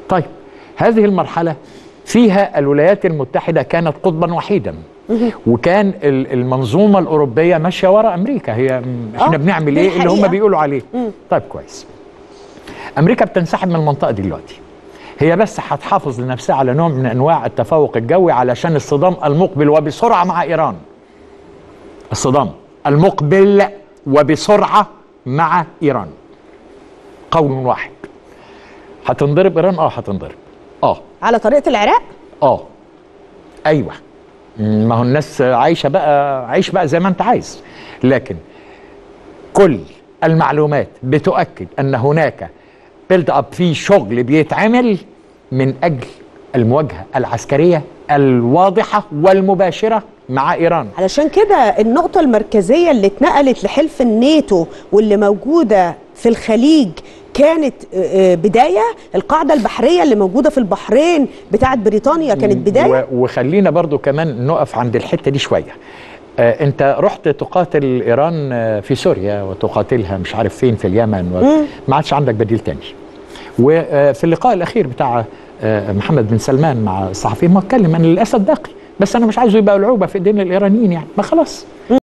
طيب هذه المرحله فيها الولايات المتحده كانت قطبا وحيدا وكان ال- المنظومه الاوروبيه ماشيه وراء امريكا هي م- احنا آه، بنعمل دي ايه اللي هم الحقيقة. بيقولوا عليه طيب كويس امريكا بتنسحب من المنطقه دي دلوقتي هي بس هتحافظ لنفسها على نوع من انواع التفوق الجوي علشان الصدام المقبل وبسرعه مع ايران الصدام المقبل وبسرعه مع ايران قول واحد هتنضرب ايران اه هتنضرب اه على طريقه العراق اه ايوه ما هو الناس عايشه بقى عيش بقى زي ما انت عايز لكن كل المعلومات بتؤكد ان هناك بيلد اب في شغل بيتعمل من اجل المواجهه العسكريه الواضحه والمباشره مع ايران علشان كده النقطة المركزية اللي اتنقلت لحلف الناتو واللي موجودة في الخليج كانت آه، آه، بداية القاعدة البحرية اللي موجودة في البحرين بتاعت بريطانيا كانت بداية و- وخلينا برضو كمان نقف عند الحته دي شويه آه انت رحت تقاتل ايران آه، في سوريا وتقاتلها مش عارف فين في اليمن و- ما عادش عندك بديل تاني وفي اللقاء الاخير بتاع آه، محمد بن سلمان مع الصحفيين ما اتكلم ان الاسد باقي بس انا مش عايزه يبقى العوبه في ايدين الايرانيين يعني ما خلاص